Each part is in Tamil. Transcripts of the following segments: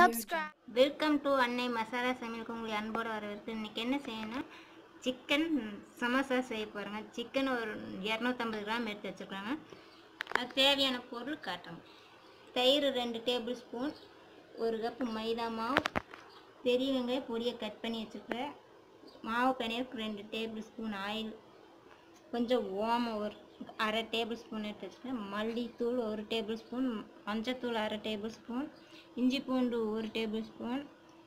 subscribe. வெல்கம் டு அன்னை மசாலா சமையலுக்கு உங்களை அன்போடு வரவேற்கு இன்றைக்கி என்ன செய்யணும் சிக்கன் சமோசா செய்ய போகிறோங்க சிக்கன் ஒரு இரநூத்தம்பது கிராம் எடுத்து வச்சுருக்காங்க அது தேவையான பொருள் காட்டணும் தயிர் ரெண்டு டேபிள் ஸ்பூன் ஒரு கப்பு மைதா மாவு பெரிய வெங்காயம் பொடியை கட் பண்ணி வச்சுருக்கிறேன் மாவு பிணையருக்கு ரெண்டு டேபிள் ஸ்பூன் ஆயில் கொஞ்சம் ஓமம் ஒரு அரை டேபிள் ஸ்பூன் எடுத்து வச்சுருக்கேன் மல்லித்தூள் ஒரு டேபிள் ஸ்பூன் மஞ்சத்தூள் அரை டேபிள் ஸ்பூன் இஞ்சி பூண்டு ஒரு டேபிள் ஸ்பூன்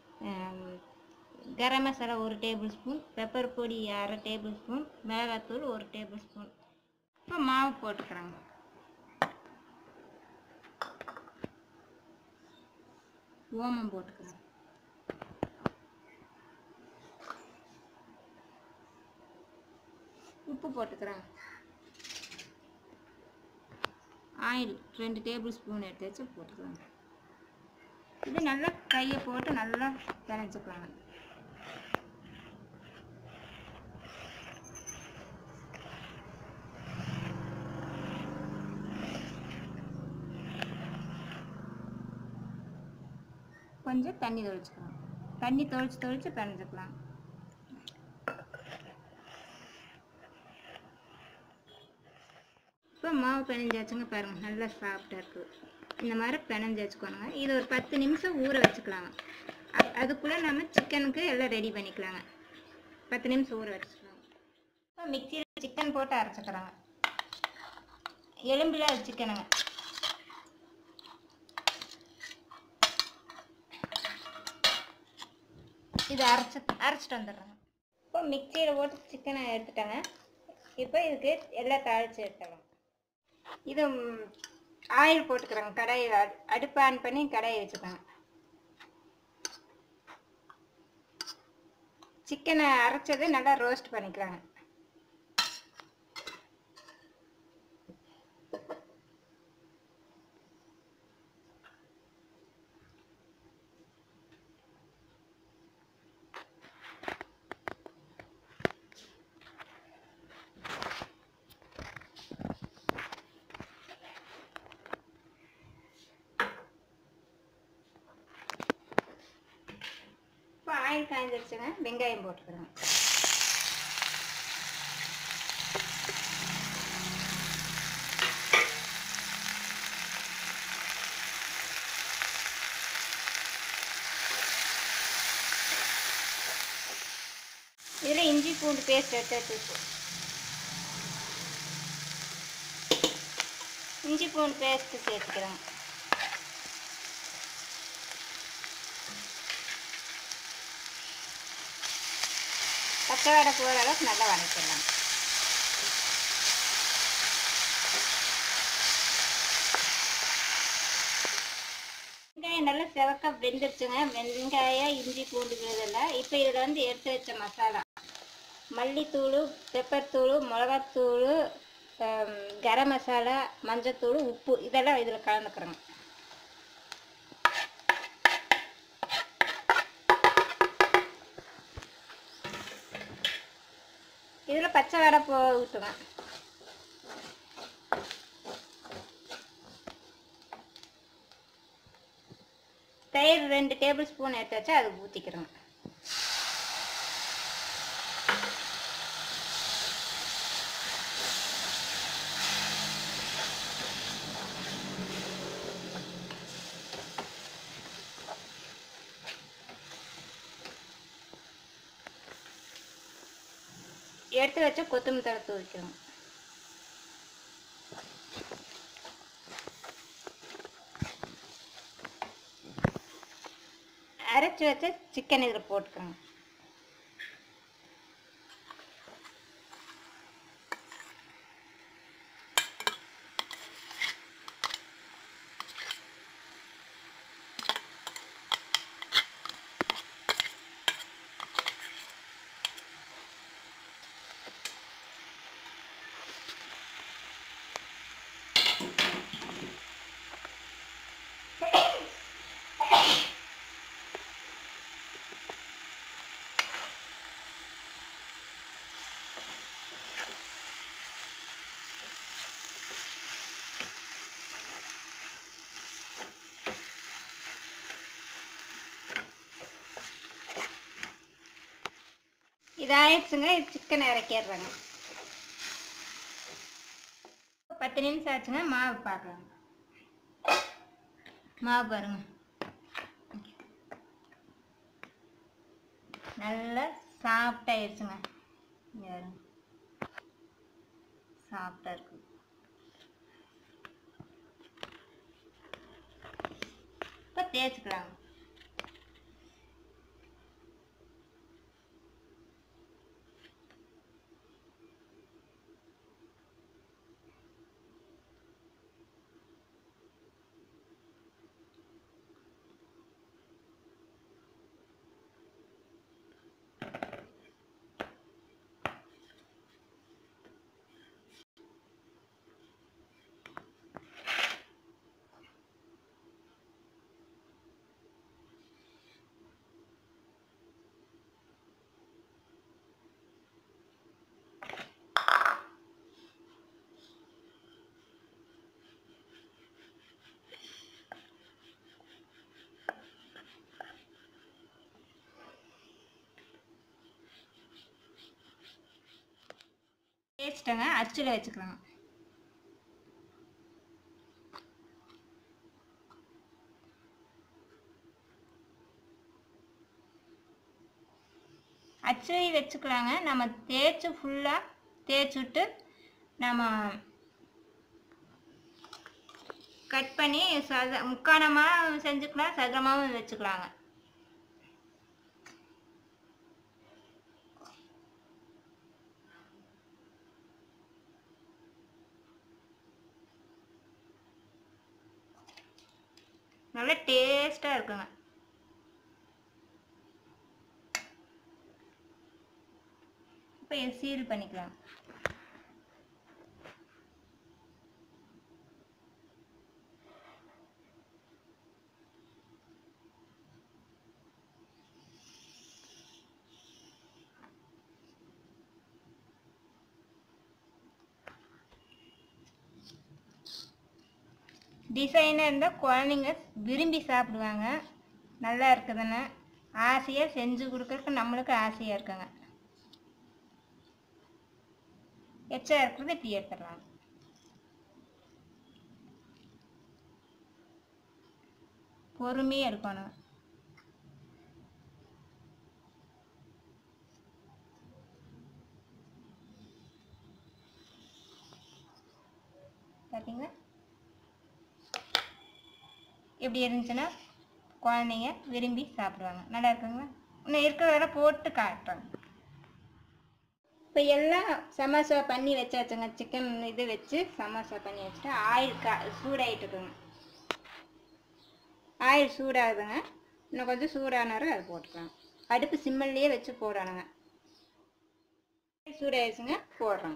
கரம் மசாலா ஒரு டேபிள் ஸ்பூன் பெப்பர் பொடி அரை டேபிள் ஸ்பூன் மிளகாத்தூள் ஒரு டேபிள் ஸ்பூன் இப்போ மாவு போட்டுக்கிறாங்க ஓமம் போட்டுக்கிறேன் உப்பு போட்டுக்கிறேன் ஆயில் ரெண்டு டேபிள் ஸ்பூன் எடுத்து வச்சு போட்டுக்கலாம் இது நல்லா கையை போட்டு நல்லா பிணைஞ்சிக்கலாங்க கொஞ்சம் தண்ணி தொளிச்சுக்கலாம் தண்ணி தொளிச்சு தொளிச்சு பிணைஞ்சிக்கலாம் இப்போ மாவு பிணைஞ்சாச்சுங்க பாருங்கள் நல்லா சாஃப்டாக இருக்குது இந்த மாதிரி பிணைஞ்சு வச்சுக்கோங்க இது ஒரு பத்து நிமிஷம் ஊற வச்சுக்கலாங்க அ- அதுக்குள்ளே நம்ம சிக்கனுக்கு எல்லாம் ரெடி பண்ணிக்கலாங்க பத்து நிமிஷம் ஊற வச்சுக்கலாம் இப்போ மிக்சியில் சிக்கன் போட்டு அரைச்சிக்கிறாங்க எலும்பில் சிக்கனுங்க இது அரைச்சி அரைச்சிட்டு வந்துடுறாங்க இப்போ மிக்சியில் போட்டு சிக்கனை எடுத்துட்டாங்க இப்போ இதுக்கு எல்லாம் தாளித்து எடுத்துடலாம் இது ம், ஆயில் போட்டுக்கிறோங்க கடாயை அடு- அடுப்பு ஆன் பண்ணி கடாயை வச்சுக்கோங்க சிக்கனை அரைச்சது நல்லா ரோஸ்ட் பண்ணிக்கலாங்க இப்போ ஆயில் காய்ஞ்சிருச்சுங்க வெங்காயம் போட்டுக்கிறோம் இதில் இஞ்சி பூண்டு பேஸ்ட் எடுத்து வச்சுருக்கோம் இஞ்சி பூண்டு பேஸ்ட்டு சேர்த்துக்கிறோம் பச்சை வடை போகிற அளவுக்கு நல்லா வதக்கிடலாம் வெங்காயம் நல்லா செவக்க வெந்துருச்சுங்க வெங்காயம் இஞ்சி பூண்டு விழுதெல்லாம் இப்போ இதில் வந்து எடுத்து வச்ச மசாலா மல்லித்தூள் பெப்பர் தூள் மிளகாத்தூள் ஆம், கரம் மசாலா மஞ்சத்தூள் உப்பு இதெல்லாம் இதில் கலந்துக்கிறோங்க இதில் பச்சை வடை போ ஊற்றுவேன் தயிர் ரெண்டு டேபிள் ஸ்பூன் எடுத்து வச்சா அது ஊற்றிக்கிறோங்க எடுத்து வச்ச கொத்தமல்லி தழை தூவிக்கிறோம் அரைச்சி வச்ச சிக்கன் இதில் போட்டுக்கிறோங்க இது ஆயிடுச்சுங்க இது சிக்கனை இறக்கிடுறாங்க பத்து நிமிஷம் ஆச்சுங்க மாவு பார்க்கலாங்க மாவு பாருங்க நல்லா சாஃப்டாகிடுச்சுங்க இங்க பாருங்க சாஃப்டாக இருக்கு இப்போ தேய்ச்சிக்கலாம் தேய்ச்சிட்டேங்க அச்சில் வச்சுக்கலாம் அச்சை வச்சுக்கலாங்க நம்ம தேய்ச்சி ஃபுல்லாக தேய்ச்சி விட்டு நம்ம கட் பண்ணி சத முக்காணமாக செஞ்சுக்கலாம் சதுரமாகவும் வச்சுக்கலாங்க நல்லா டேஸ்ட்டாக இருக்குங்க இப்போ இதை சீல் பண்ணிக்கலாம் டிசைனாக இருந்தால் குழந்தைங்க விரும்பி சாப்பிடுவாங்க நல்லா இருக்குதுன்னு ஆசையாக செஞ்சு கொடுக்கறதுக்கு நம்மளுக்கு ஆசையாக இருக்குங்க எச்சா இருக்கிறது இப்படி எடுத்துடலாம் பொறுமையாக இருக்கணும் பார்த்தீங்களா எப்படி இருந்துச்சுன்னா குழந்தைங்க விரும்பி சாப்பிடுவாங்க நல்லா இருக்குங்களா இன்னும் இருக்கிறத போட்டு காட்டுறேன் இப்போ எல்லாம் சமோசா பண்ணி வச்சாச்சுங்க சிக்கன் இது வச்சு சமோசா பண்ணி வச்சுட்டு ஆயில் கா சூடாயிட்டு இருக்குங்க ஆயில் சூடாகுதுங்க இன்னும் கொஞ்சம் சூடானாரும் அது போட்டுக்கலாம் அடுப்பு சிம்மல்லையே வச்சு போடணுங்க சூடாயிடுச்சுங்க போடுறோங்க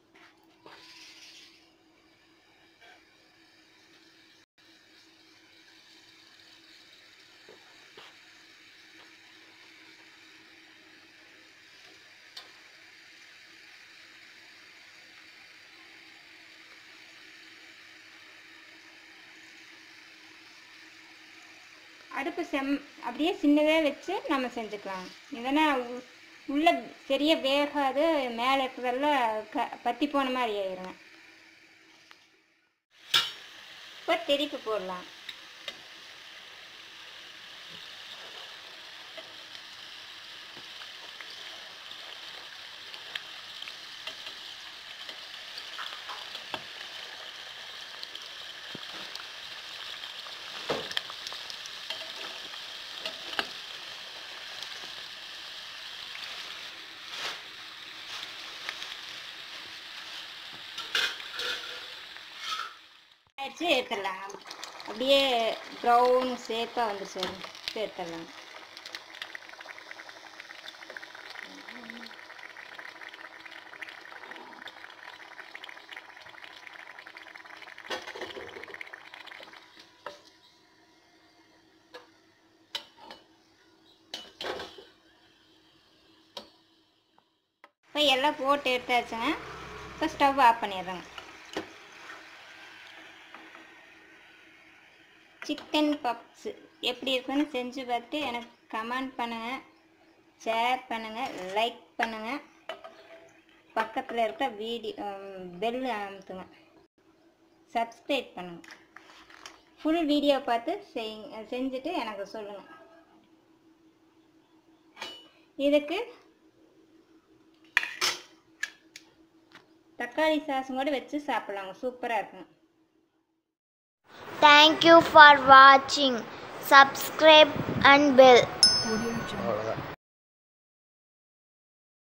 அடுப்பு செம் அப்படியே சின்னதாக வச்சு நம்ம செஞ்சுக்கலாம் இதனா உள்ள சரியாக வேகாது மேலே இருக்கிறதெல்லாம் க பத்தி போன மாதிரி ஆயிருங்க இப்போ திருப்பி போடலாம் ஆயிடுச்சு எடுத்துடலாம் அப்படியே ப்ரௌன் ஷேப்பாக வந்துருச்சு எடுத்துடலாம் இப்போ எல்லாம் போட்டு எடுத்தாச்சுங்க இப்போ ஸ்டவ் ஆஃப் பண்ணிடுறேங்க சிக்கன் பப்ஸ் எப்படி இருக்குன்னு செஞ்சு பார்த்துட்டு எனக்கு கமெண்ட் பண்ணுங்கள் ஷேர் பண்ணுங்கள் லைக் பண்ணுங்கள் பக்கத்தில் இருக்க வீடியோ பெல் அமுத்துங்க சப்ஸ்கிரைப் பண்ணுங்கள் ஃபுல் வீடியோ பார்த்து செய்யுங்க செஞ்சுட்டு எனக்கு சொல்லுங்கள் இதுக்கு தக்காளி சாஸும் கூட வச்சு சாப்பிட்லாங்க சூப்பராக இருக்குங்க Thank you for watching. Subscribe and bell. அவ்வளோதான்